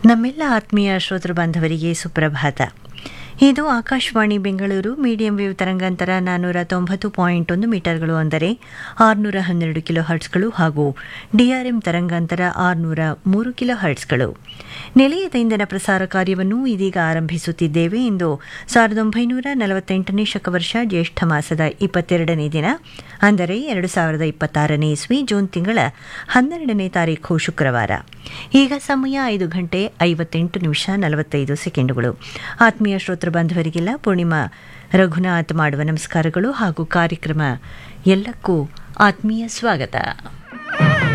ನಮ್ಮೆಲ್ಲ ಆತ್ಮೀಯ ಶ್ರೋತೃ ಬಾಂಧವರಿಗೆ ಸುಪ್ರಭಾತ ಇದು ಆಕಾಶವಾಣಿ ಬೆಂಗಳೂರು ಮೀಡಿಯಂ ವೇವ್ ತರಂಗಾಂತರ ನಾನ್ನೂರ ತೊಂಬತ್ತು ಪಾಯಿಂಟ್ ಒಂದು ಮೀಟರ್ಗಳು ಅಂದರೆ ಆರುನೂರ ಹನ್ನೆರಡು ಕಿಲೋ ಹರ್ಟ್ಸ್ಗಳು ಹಾಗೂ ಡಿಆರ್ಎಂ ತರಂಗಾಂತರ ಆರುನೂರ ಮೂರು ಕಿಲೋ ಹರ್ಟ್ಸ್ಗಳು ನಿಲಯದ ಇಂಧನ ಪ್ರಸಾರ ಕಾರ್ಯವನ್ನು ಇದೀಗ ಆರಂಭಿಸುತ್ತಿದ್ದೇವೆ ಎಂದು ಸಾವಿರದ ಒಂಬೈನೂರ ನಲವತ್ತೆಂಟನೇ ಶಕವರ್ಷ ಜ್ಯೇಷ್ಠ ಮಾಸದ ಇಪ್ಪತ್ತೆರಡನೇ ದಿನ ಅಂದರೆ ಎರಡು ಸಾವಿರದ ಇಪ್ಪತ್ತಾರನೇ ಇಸ್ವಿ ಜೂನ್ ತಿಂಗಳ ಹನ್ನೆರಡನೇ ತಾರೀಖು ಶುಕ್ರವಾರ ಈಗ ಸಮಯ ಐದು ಗಂಟೆ ಐವತ್ತೆಂಟು ನಿಮಿಷ ನಲವತ್ತೈದು ಸೆಕೆಂಡುಗಳು ಆತ್ಮೀಯ ಶ್ರೋತೃ ಬಾಂಧವರಿಗೆಲ್ಲ ಪೂರ್ಣಿಮಾ ರಘುನಾಥ್ ಮಾಡುವ ನಮಸ್ಕಾರಗಳು ಹಾಗೂ ಕಾರ್ಯಕ್ರಮ ಎಲ್ಲಕ್ಕೂ ಆತ್ಮೀಯ ಸ್ವಾಗತ